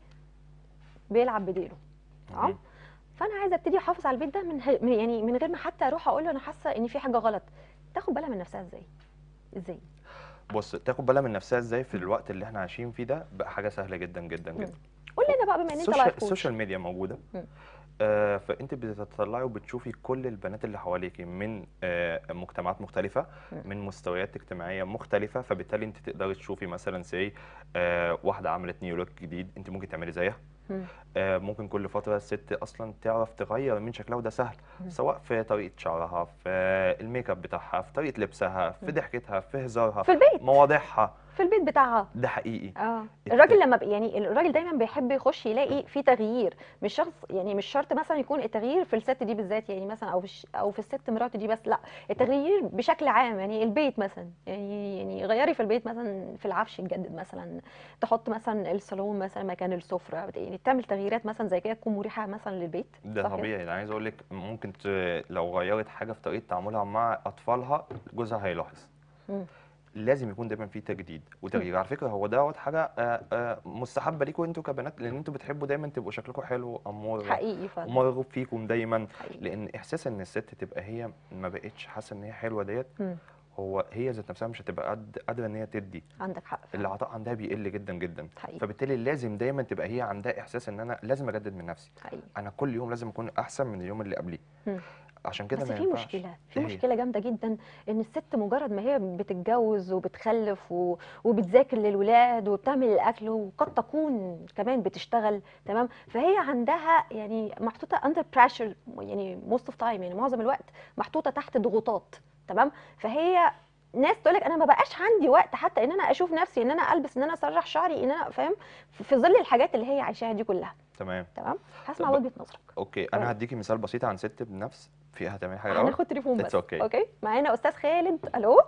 بيلعب بديله اه مهم. فانا عايزه ابتدي احافظ على البيت ده من ه- من- يعني من غير ما حتى اروح اقول له انا حاسه ان في حاجه غلط تاخد بالها من نفسها ازاي ازاي بص تاخد بالها من نفسها ازاي في الوقت اللي احنا عايشين فيه ده بقى حاجه سهله جدا جدا مم. جدا قول لنا بقى بما ان انت السوشيال, لايف كوتش السوشيال ميديا موجوده مم. آه فانت بتطلعي وبتشوفي كل البنات اللي حواليك من آه مجتمعات مختلفه مم. من مستويات اجتماعيه مختلفه فبالتالي انت تقدري تشوفي مثلا سي آه واحده عملت نيو لوك جديد انت ممكن تعملي زيها مم. آه ممكن كل فتره الست اصلا تعرف تغير من شكلها وده سهل مم. سواء في طريقه شعرها في الميك اب بتاعها في طريقه لبسها في مم. ضحكتها في هزارها في البيت مواضيعها في البيت بتاعها ده حقيقي اه الت- الراجل لما ب... يعني الراجل دايما بيحب يخش يلاقي في تغيير مش شخص يعني مش شرط مثلا يكون التغيير في الست دي بالذات يعني مثلا او في الش... او في الست مراته دي بس لا التغيير بشكل عام يعني البيت مثلا يعني يعني غيري في البيت مثلا في العفش يتجدد مثلا تحط مثلا الصالون مثلا مكان السفره بت- يعني تعمل تغييرات مثلا زي كده تكون مريحه مثلا للبيت ده صح كده؟ طبيعي انا عايز اقول لك ممكن ت... لو غيرت حاجه في طريقه تعاملها مع اطفالها جوزها هيلاحظ مم. لازم يكون دايما في تجديد وتغيير على فكره هو دوت حاجه آه، آه، مستحبه ليكم انتوا كبنات لان انتوا بتحبوا دايما تبقوا شكلكم حلو امور حقيقي فعلا ومرغوب فيكم دايما حقيقي. لان احساس ان الست تبقى هي ما بقتش حاسه ان هي حلوه ديت مم. هو هي ذات نفسها مش هتبقى قد قادره ان هي تدي عندك حق فعلا. العطاء عندها بيقل جدا جدا حقيقي فبالتالي لازم دايما تبقى هي عندها احساس ان انا لازم اجدد من نفسي حقيقي انا كل يوم لازم اكون احسن من اليوم اللي قبليه مم. عشان كده بس ما في ينفعش مشكلة في إيه هي؟ مشكلة جامدة جدا ان الست مجرد ما هي بتتجوز وبتخلف و... وبتذاكر للولاد وبتعمل الاكل وقد تكون كمان بتشتغل تمام فهي عندها يعني محطوطة اندر بريشر يعني موست اوف تايم يعني معظم الوقت محطوطة تحت ضغوطات تمام فهي ناس تقول لك انا ما بقاش عندي وقت حتى ان انا اشوف نفسي ان انا البس ان انا اسرح شعري ان انا فاهم في ظل الحاجات اللي هي عايشاها دي كلها تمام تمام هسمع طب- وجهة نظرك اوكي طيب. انا هديكي مثال بسيط عن ست بنفس فيها هتعملي حاجه الاول هناخد تليفون It's بس okay. اوكي معانا استاذ خالد الو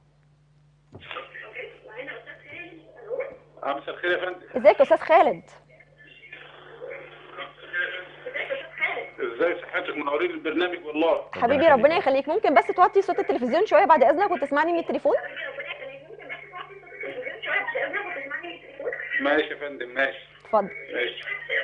اه مساء الخير يا فندم ازيك يا استاذ خالد ازاي صحتك منورين البرنامج والله حبيبي يخليك. ربنا يخليك ممكن بس توطي صوت التلفزيون شويه بعد اذنك وتسمعني من التليفون ماشي يا فندم ماشي اتفضل ماشي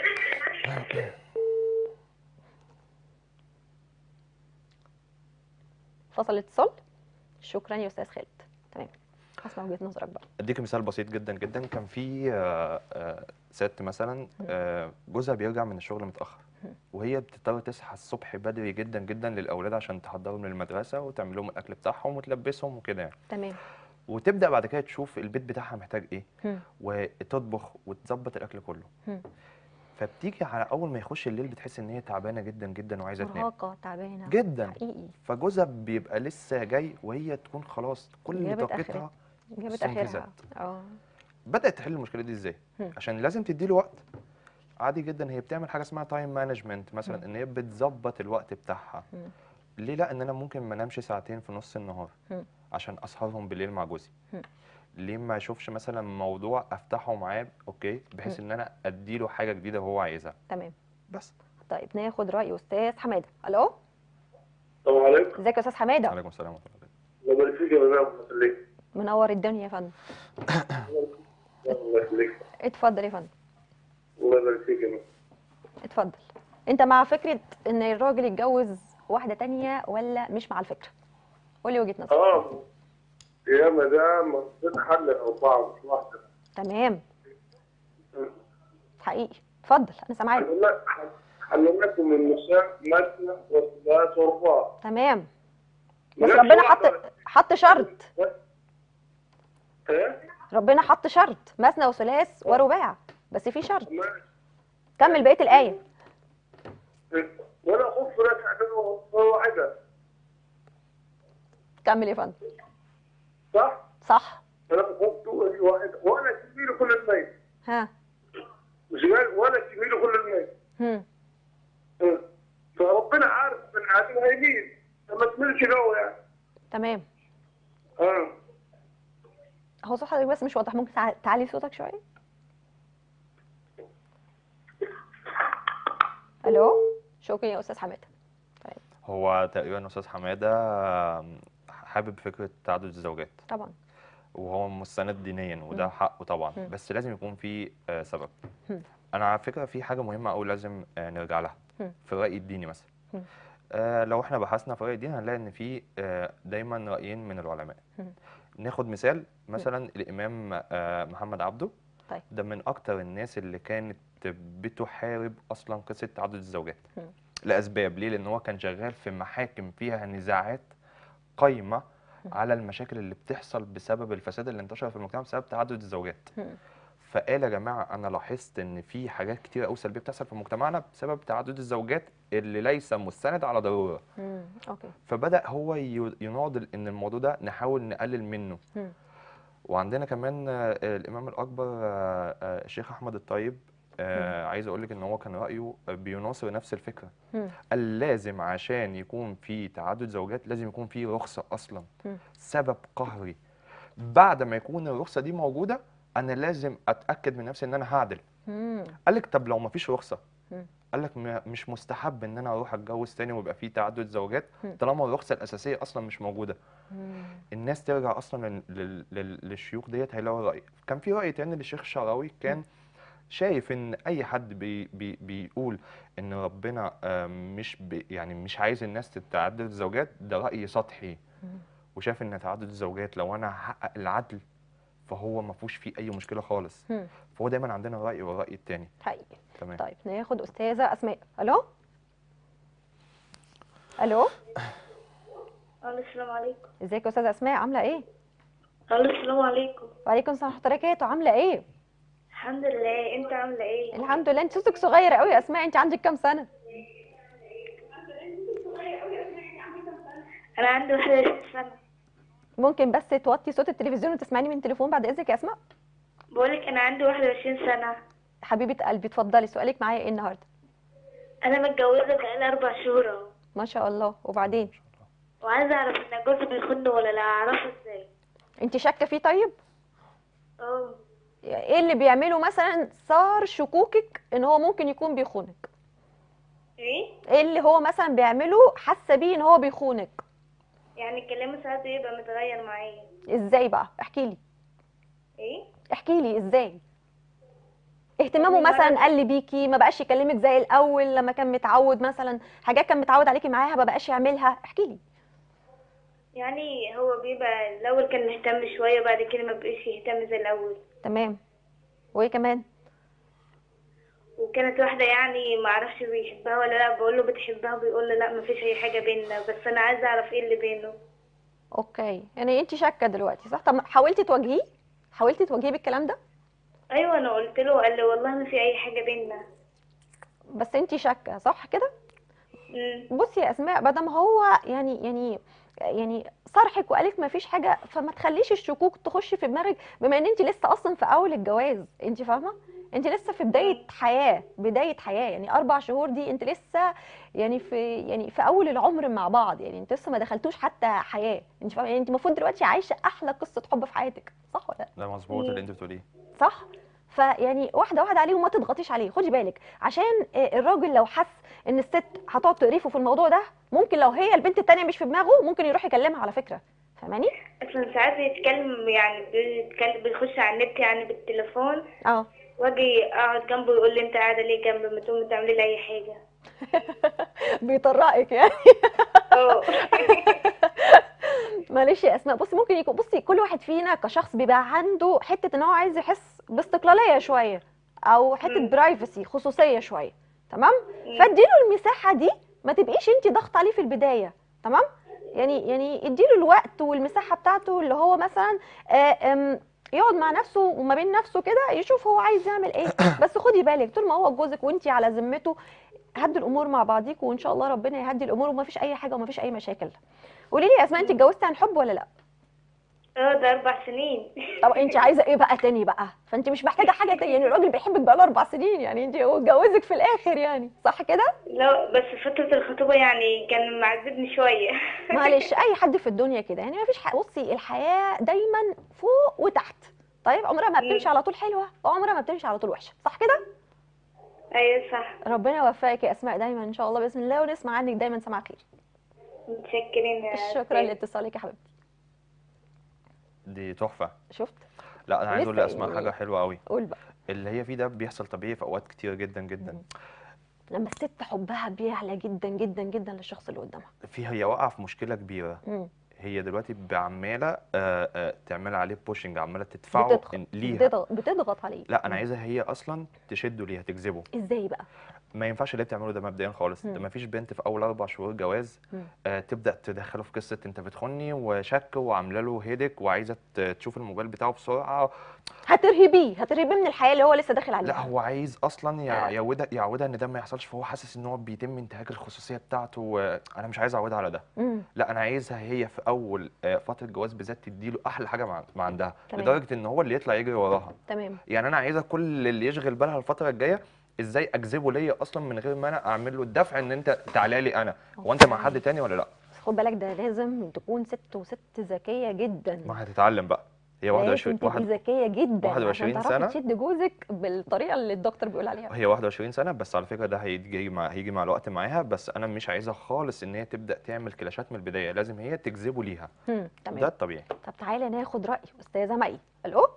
فصل الاتصال شكرا يا استاذ خالد تمام هسمع وجهه نظرك بقى اديك مثال بسيط جدا جدا كان في آه، آه، ست مثلا آه، جوزها بيرجع من الشغل متاخر وهي بتضطر تصحى الصبح بدري جدا جدا للاولاد عشان تحضرهم للمدرسه وتعمل لهم الاكل بتاعهم وتلبسهم وكده يعني تمام وتبدا بعد كده تشوف البيت بتاعها محتاج ايه هم. وتطبخ وتظبط الاكل كله هم. فبتيجي على اول ما يخش الليل بتحس ان هي تعبانه جدا جدا وعايزه تنام مرهقه تعبانه جدا حقيقي فجوزها بيبقى لسه جاي وهي تكون خلاص كل جابت طاقتها آخرها. جابت استنفذت. اخرها اه بدات تحل المشكله دي ازاي هم. عشان لازم تدي له وقت عادي جدا هي بتعمل حاجه اسمها تايم مانجمنت مثلا ان هي بتظبط الوقت بتاعها هم. ليه لا ان انا ممكن ما انامش ساعتين في نص النهار هم. عشان اسهرهم بالليل مع جوزي هم. ليه ما اشوفش مثلا موضوع افتحه معاه اوكي بحيث ان انا اديله حاجه جديده هو عايزها تمام بس طيب ناخد راي استاذ حماده الو السلام عليكم ازيك يا استاذ حماده عليكم السلام ورحمه الله الله يبارك فيك يا مدام الله يخليك منور الدنيا يا فندم الله يخليك اتفضل يا فندم الله يبارك فيك يا مدام اتفضل انت مع فكره ان الراجل يتجوز واحده تانية ولا مش مع الفكره قولي وجهه نظرك اه يا مدام حل أربعة مش واحدة تمام حقيقي اتفضل انا سامعاك حللناكم النساء مثنى وثلاث ورباع تمام بس مالكش ربنا واحدة حط حط شرط ايه؟ ربنا حط شرط مثنى وثلاث ورباع بس في شرط ماشي. كمل بقيه الايه ولا خف ولا تعملوا واحدة كمل يا فندم صح؟ صح ولا خفت ولا واحدة ولا تميلوا كل الميت ها مش قال ولا تميلوا كل الميت هم. فربنا عارف من عادل هيميل فما تميلش له يعني تمام اه هو صوت حضرتك بس مش واضح ممكن تع- تعلي صوتك شويه الو شكرا يا استاذ حماده هو تقريبا استاذ حماده آم، حابب فكره تعدد الزوجات طبعا وهو مستند دينيا وده حقه طبعا مم. بس لازم يكون في آه، سبب مم. انا على فكره في حاجه مهمه قوي لازم آه، نرجع لها مم. في الراي الديني مثلا مم. آه، لو احنا بحثنا في الراي الديني هنلاقي ان في آه، دايما رايين من العلماء مم. ناخد مثال مثلا الامام آه، محمد عبده طيب. ده من اكتر الناس اللي كانت بتحارب اصلا قصه تعدد الزوجات مم. لاسباب ليه لان هو كان شغال في محاكم فيها نزاعات قايمه مم. على المشاكل اللي بتحصل بسبب الفساد اللي انتشر في المجتمع بسبب تعدد الزوجات مم. فقال يا جماعه انا لاحظت ان في حاجات كتير قوي سلبيه بتحصل في مجتمعنا بسبب تعدد الزوجات اللي ليس مستند على ضروره مم. اوكي فبدا هو ي- يناضل ان الموضوع ده نحاول نقلل منه مم. وعندنا كمان آه، الامام الاكبر آه، آه، الشيخ احمد الطيب آه، عايز اقول لك ان هو كان رايه بيناصر نفس الفكره مم. قال لازم عشان يكون في تعدد زوجات لازم يكون في رخصه اصلا مم. سبب قهري بعد ما يكون الرخصه دي موجوده انا لازم اتاكد من نفسي ان انا هعدل مم. قال لك طب لو ما فيش رخصه مم. قال لك م- مش مستحب ان انا اروح اتجوز تاني ويبقى في تعدد زوجات مم. طالما الرخصه الاساسيه اصلا مش موجوده مم. الناس ترجع اصلا لل- لل- لل- للشيوخ ديت هيلاقوا راي كان في راي تاني للشيخ الشعراوي كان شايف ان اي حد بي بي بيقول ان ربنا آه، مش بي يعني مش عايز الناس تتعدد الزوجات ده راي سطحي مم. وشايف ان تعدد الزوجات لو انا هحقق العدل فهو ما فيهوش فيه اي مشكله خالص مم. فهو دايما عندنا الراي والراي التاني حقيقي تمام طيب ناخد استاذه اسماء الو الو الو السلام عليكم ازيك يا استاذه اسماء عامله ايه الو السلام عليكم وعليكم السلام ورحمه الله وبركاته عامله ايه الحمد لله انت عامله ايه الحمد لله انت صوتك صغير قوي يا اسماء انت عندك كام سنه انا عندي 21 سنه ممكن بس توطي صوت التلفزيون وتسمعني من التليفون بعد اذنك يا اسماء بقولك انا عندي 21 سنه حبيبه قلبي اتفضلي سؤالك معايا ايه النهارده انا متجوزه بقالي اربع شهور اهو ما شاء الله وبعدين وعايزه اعرف ان جوزي بيخوني ولا لا اعرفه ازاي انت شاكه فيه طيب اه ايه اللي بيعمله مثلا صار شكوكك ان هو ممكن يكون بيخونك ايه ايه اللي هو مثلا بيعمله حاسه بيه ان هو بيخونك يعني كلامه ساعات بيبقى متغير معايا ازاي بقى احكي لي ايه احكي لي ازاي اهتمامه يعني مثلا مثلا- قل بيكي ما بقاش يكلمك زي الاول لما كان متعود مثلا حاجات كان متعود عليكي معاها ما بقاش يعملها احكي لي يعني هو بيبقى الاول كان مهتم شويه بعد كده ما بقاش يهتم زي الاول تمام وايه كمان وكانت واحده يعني ما اعرفش بيحبها ولا لا بقول له بتحبها بيقول لي لا ما فيش اي حاجه بينا بس انا عايزه اعرف ايه اللي بينه اوكي يعني انت شاكه دلوقتي صح طب حاولتي تواجهيه حاولتي تواجهيه بالكلام ده ايوه انا قلت له قال لي والله ما في اي حاجه بينا بس انت شاكه صح كده مم. بصي يا اسماء بدل هو يعني يعني يعني صرحك وقالك ما فيش حاجه فما تخليش الشكوك تخش في دماغك بما ان انت لسه اصلا في اول الجواز انت فاهمه انت لسه في بدايه حياه بدايه حياه يعني اربع شهور دي انت لسه يعني في يعني في اول العمر مع بعض يعني انت لسه ما دخلتوش حتى حياه انت فاهمه يعني انت المفروض دلوقتي عايشه احلى قصه حب في حياتك صح ولا لا ده مظبوط اللي انت بتقوليه صح فيعني واحده واحده عليه وما تضغطيش عليه خدي بالك عشان آه، الراجل لو حس ان الست هتقعد تقرفه في الموضوع ده ممكن لو هي البنت التانية مش في دماغه ممكن يروح يكلمها على فكره فاهماني اصلا ساعات بيتكلم يعني بيتكلم بيخش على النت يعني بالتليفون اه واجي اقعد جنبه يقول لي انت قاعده ليه جنبي ما تقومي تعملي لي اي حاجه بيطرقك يعني اه معلش يا اسماء بصي ممكن يكون بصي كل واحد فينا كشخص بيبقى عنده حته ان هو عايز يحس باستقلاليه شويه او حته مم. برايفسي خصوصيه شويه تمام مم. فاديله المساحه دي ما تبقيش انت ضغط عليه في البدايه تمام يعني يعني اديله الوقت والمساحه بتاعته اللي هو مثلا آه، آم، يقعد مع نفسه وما بين نفسه كده يشوف هو عايز يعمل ايه بس خدي بالك طول ما هو جوزك وانت على ذمته هدوا الامور مع بعضيكوا وان شاء الله ربنا يهدي الامور وما فيش اي حاجه وما فيش اي مشاكل قولي لي يا اسماء انت اتجوزتي عن حب ولا لا اه ده اربع سنين طب انت عايزه ايه بقى تاني بقى فانت مش محتاجه حاجه تاني يعني الراجل بيحبك بقى له اربع سنين يعني انت هو اتجوزك في الاخر يعني صح كده لا بس فتره الخطوبه يعني كان معذبني شويه معلش اي حد في الدنيا كده يعني ما فيش حق بصي الحياه دايما فوق وتحت طيب عمرها ما بتمشي على طول حلوه وعمرها ما بتمشي على طول وحشه صح كده ايوه صح ربنا يوفقك يا اسماء دايما ان شاء الله باذن الله ونسمع عنك دايما سماع خير متشكرين يا شكرا أستاذ. لاتصالك يا حبيبتي دي تحفه شفت لا انا عايز اقول لسه لاسماء يعني- حاجه حلوه قوي قول بقى اللي هي فيه ده بيحصل طبيعي في اوقات كتير جدا جدا لما الست حبها بيعلى جدا جدا جدا للشخص اللي قدامها في هي واقعه في مشكله كبيره مم. هي دلوقتي عماله آه، آه، تعمل عليه بوشنج عماله تدفعه بتضغط إن- ليها بتضغط, بتضغط عليه لا انا عايزها هي اصلا تشده ليها تجذبه ازاي بقى ما ينفعش اللي هي بتعمله ده مبدئيا خالص ده مم. ما فيش بنت في اول اربع شهور جواز مم. آه تبدا تدخله في قصه انت بتخوني وشك وعامله له هيدك وعايزه ت- تشوف الموبايل بتاعه بسرعه هترهبيه هترهبيه من الحياه اللي هو لسه داخل عليها لا هو عايز اصلا يع- آه. يعودها يعودها ان ده ما يحصلش فهو حاسس ان هو بيتم انتهاك الخصوصيه بتاعته وانا مش عايز اعودها على ده مم. لا انا عايزها هي في اول آه، فتره جواز بالذات تديله احلى حاجه مع مع عندها تمام. لدرجه ان هو اللي يطلع يجري وراها تمام يعني انا عايزه كل اللي يشغل بالها الفتره الجايه ازاي اجذبه ليا اصلا من غير ما انا اعمل له الدفع ان انت تعالى لي انا هو انت مع حد تاني ولا لا بس خد بالك ده لازم تكون ست وست ذكيه جدا ما هتتعلم بقى هي لازم 21 تبقي واحد ذكيه جدا 21 عشان تعرفي سنة. تشد جوزك بالطريقه اللي الدكتور بيقول عليها هي 21 سنه بس على فكره ده هيجي مع هيجي مع الوقت معاها بس انا مش عايزها خالص ان هي تبدا تعمل كلاشات من البدايه لازم هي تجذبه ليها مم. ده تمام الطبيعي طب تعالى ناخد راي استاذه مي الو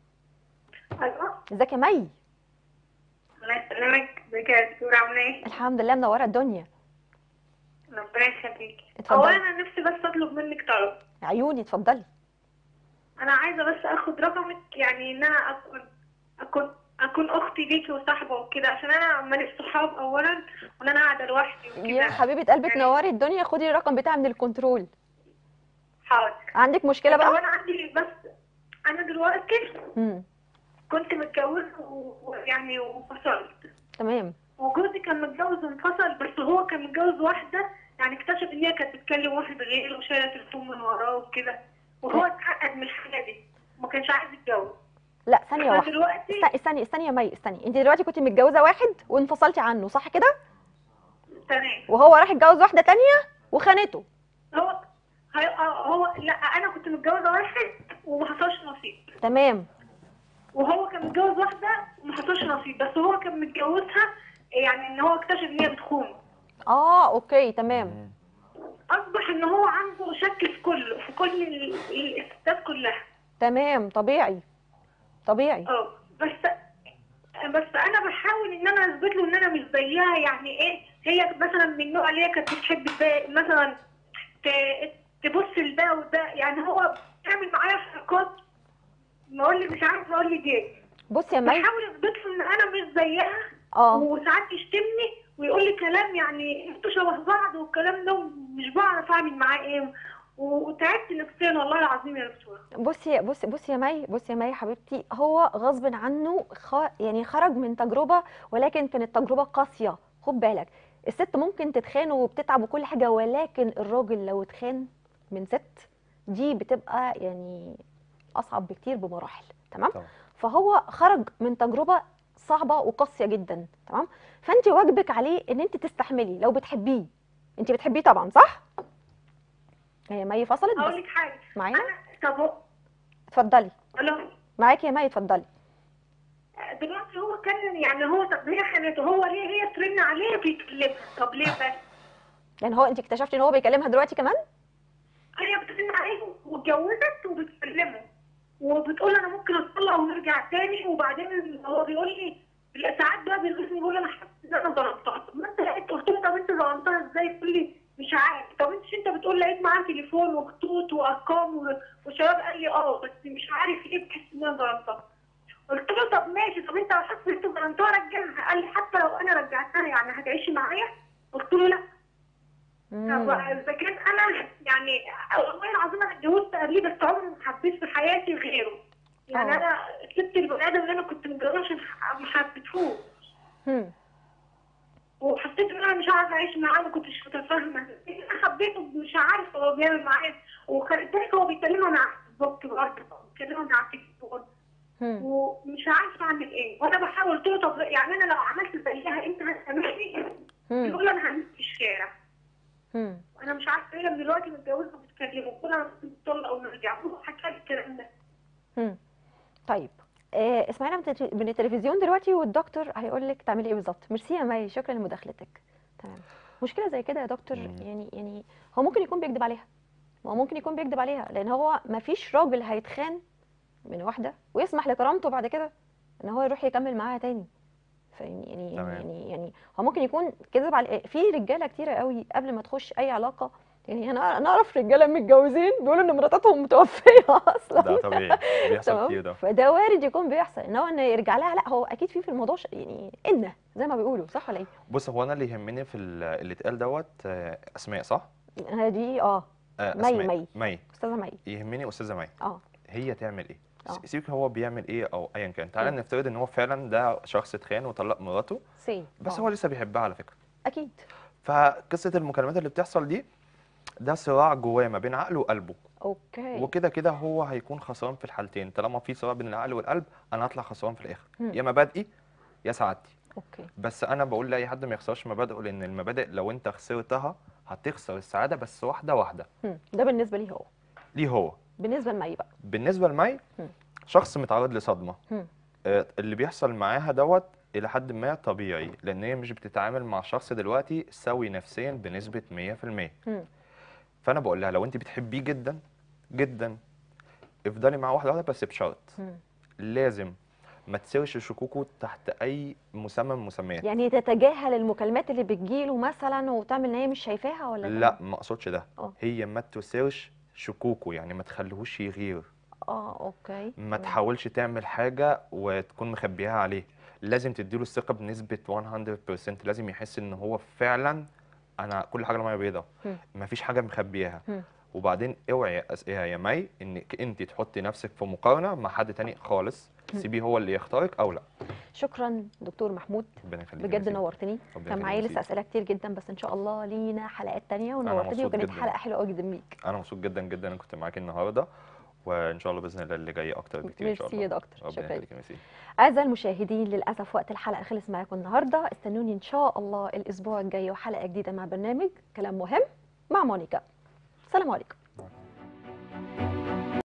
الو ازيك يا مي الله يسلمك ازيك يا دكتوره عامله ايه؟ الحمد لله منوره الدنيا ربنا يخليك اتفضلي. هو انا نفسي بس اطلب منك طلب عيوني اتفضلي انا عايزه بس اخد رقمك يعني ان انا اكون اكون اكون اختي ليكي وصاحبه وكده عشان انا ماليش صحاب اولا وان انا قاعده لوحدي يا وكده حبيبه قلبك يعني- نوري الدنيا خدي الرقم بتاعي من الكنترول حاضر عندك مشكله هو بقى انا عندي بس انا دلوقتي مم. كنت متجوزه و- ويعني وانفصلت تمام وجوزي كان متجوز وانفصل بس هو كان متجوز واحده يعني اكتشف ان هي كانت بتكلم واحد غيره وشايله تليفون من وراه وكده وهو اتعقد من الحاجه دي وما كانش عايز يتجوز لا ثانيه احنا واحده دلوقتي استني استني استني يا مي استني انت دلوقتي كنت متجوزه واحد وانفصلتي عنه صح كده تمام وهو راح اتجوز واحده تانية وخانته هو هي- هو لا انا كنت متجوزه واحد وما حصلش نصيب تمام وهو كان متجوز واحده وما حصلش نصيب بس هو كان متجوزها يعني ان هو اكتشف ان هي بتخونه اه اوكي تمام اصبح ان هو عنده شك في كله في كل ال- ال- الستات كلها تمام طبيعي طبيعي اه بس بس انا بحاول ان انا اثبت له ان انا مش زيها يعني ايه هي مثلا من النوع اللي هي كانت بتحب ده مثلا ت- تبص لده وده يعني هو بيعمل معايا حركات بقول لي مش عارفه اقول لي دي بصي يا مي بحاول اثبت له ان انا مش زيها اه وساعات يشتمني ويقول لي كلام يعني انتوا شبه بعض والكلام ده مش بعرف اعمل معاه ايه وتعبت نفسيا والله العظيم يا دكتوره بصي بصي بصي يا مي بصي يا مي يا حبيبتي هو غصب عنه خ... يعني خرج من تجربه ولكن كانت تجربه قاسيه خد بالك الست ممكن تتخان وبتتعب وكل حاجه ولكن الراجل لو اتخان من ست دي بتبقى يعني اصعب بكتير بمراحل تمام طبعا. فهو خرج من تجربه صعبه وقاسيه جدا تمام فانت واجبك عليه ان انت تستحملي لو بتحبيه انت بتحبيه طبعا صح هي مي فصلت اقول بس لك حاجه معانا انا طب هو- اتفضلي الو معاكي يا مي اتفضلي دلوقتي هو كان يعني هو طب هي خانته هو ليه هي ترن عليه بيكلمها طب ليه بس يعني هو انت اكتشفتي ان هو بيكلمها دلوقتي كمان هي بترن عليه واتجوزت وبتكلمه وبتقول انا ممكن اطلق ونرجع تاني وبعدين هو بيقول لي ساعات بقى بيقول لي بيقول انا حاسس ان انا ظلمتها طب ما انت لقيت قلت له طب انت ظلمتها ازاي تقول لي مش عارف طب انت انت بتقول لقيت معاه تليفون وخطوط وارقام و- وشباب قال لي اه بس مش عارف ليه بحس ان انا ظلمتها قلت له طب ماشي طب انت لو حاسس ان انت ظلمتها رجعها قال لي حتى لو انا رجعتها يعني هتعيشي معايا قلت له لا طب مم. اذا كان انا يعني والله العظيم انا اتجوزت قبليه بس عمري ما حبيت في حياتي غيره يعني آه. انا سبت البني ادم اللي انا كنت متجوزه عشان ما حبيتهوش مم. وحسيت ان انا مش عارفه اعيش معاه ما كنتش متفاهمه انا حبيته مش عارفه هو بيعمل معايا وكذلك هو بيكلمني على الفيسبوك برضه بيكلمني على التليفون مم. ومش عارفه اعمل ايه وانا بحاول قلت له طب يعني انا لو عملت زيها انت هتسامحني مم. يقول انا همشي في الشارع مم. انا مش عارفه ايه لما دلوقتي متجوزه وبتكلمه كل انا بتطلق ونرجع هو حكى لي الكلام ده مم. طيب آه اسمعينا من التلفي- من التلفزيون دلوقتي والدكتور هيقول لك تعملي ايه بالظبط ميرسي يا مي شكرا لمداخلتك تمام مشكله زي كده يا دكتور مم. يعني يعني هو ممكن يكون بيكذب عليها ما هو ممكن يكون بيكذب عليها لان هو ما فيش راجل هيتخان من واحده ويسمح لكرامته بعد كده ان هو يروح يكمل معاها تاني فاهمني يعني تمام. يعني يعني هو ممكن يكون كذب على في رجاله كتيره قوي قبل ما تخش اي علاقه يعني انا انا اعرف رجاله متجوزين بيقولوا ان مراتاتهم متوفيه اصلا ده طبيعي بيحصل تمام كتير ده فده وارد يكون بيحصل ان هو انه يرجع لها لا هو اكيد في في الموضوع ش- يعني ان زي ما بيقولوا صح ولا ايه؟ بص هو انا اللي يهمني في ال- اللي اتقال دوت آه، اسماء صح؟ أنا دي اه آه، مي- أسماء. مي. مي استاذه مي يهمني استاذه مي اه هي تعمل ايه؟ آه. س- سيبك هو بيعمل ايه او ايا كان تعالى مم. نفترض ان هو فعلا ده شخص اتخان وطلق مراته سي بس آه. هو لسه بيحبها على فكره اكيد فقصه المكالمات اللي بتحصل دي ده صراع جواه ما بين عقله وقلبه اوكي وكده كده هو هيكون خسران في الحالتين طالما في صراع بين العقل والقلب انا هطلع خسران في الاخر مم. يا مبادئي يا سعادتي اوكي بس انا بقول لاي حد ما يخسرش مبادئه لان المبادئ لو انت خسرتها هتخسر السعاده بس واحده واحده مم. ده بالنسبه لي هو ليه هو بالنسبه لمي بقى بالنسبه لمي مم. شخص متعرض لصدمه مم. آه، اللي بيحصل معاها دوت الى حد ما طبيعي لان هي مش بتتعامل مع شخص دلوقتي سوي نفسيا بنسبه 100% مم. فانا بقول لها لو انت بتحبيه جدا جدا افضلي معاه واحده واحده بس بشرط مم. لازم ما تسيرش شكوكه تحت اي مسمى من المسميات يعني تتجاهل المكالمات اللي بتجيله مثلا وتعمل ان هي مش شايفاها ولا لا ما اقصدش ده اه. هي ما تسيرش شكوكه يعني ما تخليهوش يغير اه اوكي ما تمام. تحاولش تعمل حاجه وتكون مخبيها عليه لازم تديله الثقه بنسبه 100% لازم يحس ان هو فعلا انا كل حاجه ميه بيضاء مم. مفيش حاجه مخبيها مم. وبعدين اوعي يا أس- يا مي انك انت تحطي نفسك في مقارنه مع حد تاني خالص مم. سيبيه هو اللي يختارك او لا شكرا دكتور محمود ربنا يخليك يا بجد نسيم. نورتني ربنا كان يخليك معايا يا لسه نسيم. اسئله كتير جدا بس ان شاء الله لينا حلقات تانية ونورتني مبسوط وكانت جدا. حلقه حلوه جدا بيك انا مبسوط جدا جدا ان كنت معاكي النهارده وان شاء الله باذن الله اللي جاي اكتر بكتير ان شاء ميرسي الله يا دكتور ربنا شكرا يخليك يا نسيم أعزائي المشاهدين للأسف وقت الحلقة خلص معاكم النهاردة استنوني إن شاء الله الأسبوع الجاي وحلقة جديدة مع برنامج كلام مهم مع مونيكا السلام عليكم